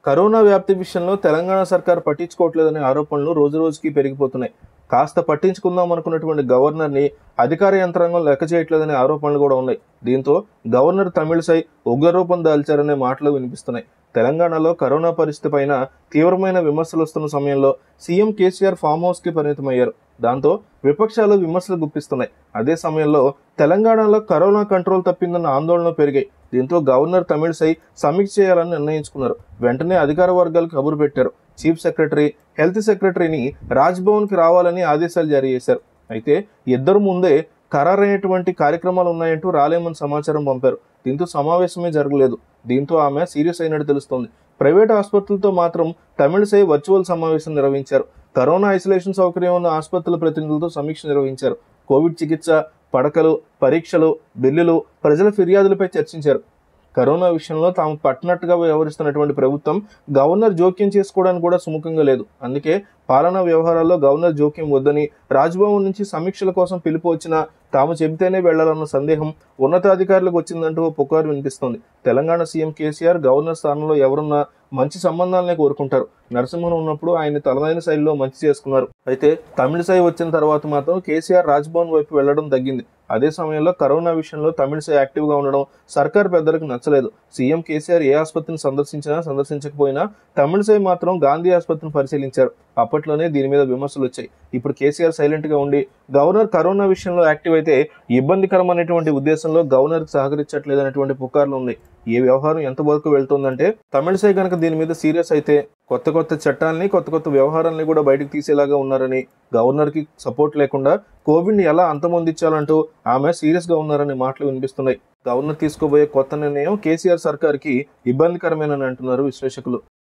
corona వ్యాప్తి విషయంలో తెలంగాణ సర్కార్ పట్టించుకోవట్లేదనే ఆరోపణలు రోజురోజుకి పెరిగిపోతున్నాయి కాస్త పట్టించుకుందాం అనుకున్నటువంటి గవర్నర్ని అధికార యంత్రాంగం లెక్క చేయట్లేదనే ఆరోపణలు కూడా ఉన్నాయి దీంతో గవర్నర్ తమిళసై ఉగ్రరూపం దాల్చారనే మాటలు వినిపిస్తున్నాయి తెలంగాణలో కరోనా పరిస్థితి పైన తీవ్రమైన విమర్శలు వస్తున్న సమయంలో సీఎం కేసీఆర్ ఫామ్ హౌస్ కి పరిమితమయ్యారు దాంతో విపక్షాలు విమర్శలు గుప్పిస్తున్నాయి అదే సమయంలో తెలంగాణలో కరోనా కంట్రోల్ తప్పిందన్న ఆందోళన పెరిగాయి దీంతో గవర్నర్ తమిళసై సమీక్ష చేయాలని నిర్ణయించుకున్నారు వెంటనే అధికార వర్గాలకు కబురు పెట్టారు చీఫ్ సెక్రటరీ హెల్త్ సెక్రటరీని రాజ్భవన్కి రావాలని ఆదేశాలు జారీ చేశారు అయితే ఇద్దరు ముందే ఖరారైనటువంటి కార్యక్రమాలు ఉన్నాయంటూ రాలేమని సమాచారం పంపారు దీంతో సమావేశమే జరగలేదు దీంతో ఆమె సీరియస్ అయినట్టు తెలుస్తోంది ప్రైవేట్ ఆసుపత్రులతో మాత్రం తమిళసై వర్చువల్ సమావేశం నిర్వహించారు కరోనా ఐసోలేషన్ సౌకర్యం ఉన్న ఆసుపత్రుల ప్రతినిధులతో సమీక్ష నిర్వహించారు కోవిడ్ చికిత్స పడకలు పరీక్షలు బిల్లులు ప్రజల ఫిర్యాదులపై చర్చించారు కరోనా విషయంలో తాము పట్టినట్టుగా వ్యవహరిస్తున్నటువంటి ప్రభుత్వం గవర్నర్ జోక్యం చేసుకోవడానికి కూడా సుముఖంగా లేదు అందుకే పాలనా వ్యవహారాల్లో గవర్నర్ జోక్యం వద్దని రాజ్భవన్ నుంచి సమీక్షల కోసం పిలుపు వచ్చినా తాము చెబితేనే వెళ్లాలన్న సందేహం ఉన్నతాధికారులకు వచ్చిందంటూ ఓ పుకారు వినిపిస్తోంది తెలంగాణ సీఎం కేసీఆర్ గవర్నర్ స్థానంలో ఎవరున్నా మంచి సంబంధాలనే కోరుకుంటారు నరసింహన్ ఉన్నప్పుడు ఆయన తనదైన శైలిలో మంచి చేసుకున్నారు అయితే తమిళసై వచ్చిన తర్వాత మాత్రం కేసీఆర్ రాజ్భవన్ వైపు వెళ్లడం తగ్గింది అదే సమయంలో కరోనా విషయంలో తమిళసై యాక్టివ్ గా ఉండడం సర్కార్ పెద్దలకు నచ్చలేదు సీఎం కేసీఆర్ ఏ ఆసుపత్రిని సందర్శించినా సందర్శించకపోయినా తమిళసై మాత్రం గాంధీ ఆసుపత్రిని పరిశీలించారు అప్పట్లోనే దీని మీద విమర్శలు వచ్చాయి ఇప్పుడు కేసీఆర్ సైలెంట్ గా ఉండి గవర్నర్ కరోనా విషయంలో యాక్టివ్ అయితే ఇబ్బందికరమైనటువంటి ఉద్దేశంలో గవర్నర్ సహకరించట్లేదనేటువంటి పుకార్లు ఉన్నాయి ఈ వ్యవహారం ఎంత వరకు వెళ్తుందంటే తమిళసై కనుక దీని మీద సీరియస్ అయితే కొత్త కొత్త చట్టాలని కొత్త కొత్త వ్యవహారాలని కూడా బయటకు తీసేలాగా ఉన్నారని గవర్నర్ కి సపోర్ట్ లేకుండా కోవిడ్ ని ఎలా అంతమొందించాలంటూ ఆమె సీరియస్ గా ఉన్నారనే మాటలు వినిపిస్తున్నాయి గవర్నర్ తీసుకోబోయే కొత్త నిర్ణయం కేసీఆర్ సర్కార్ కి ఇబ్బందికరమేనని అంటున్నారు విశ్లేషకులు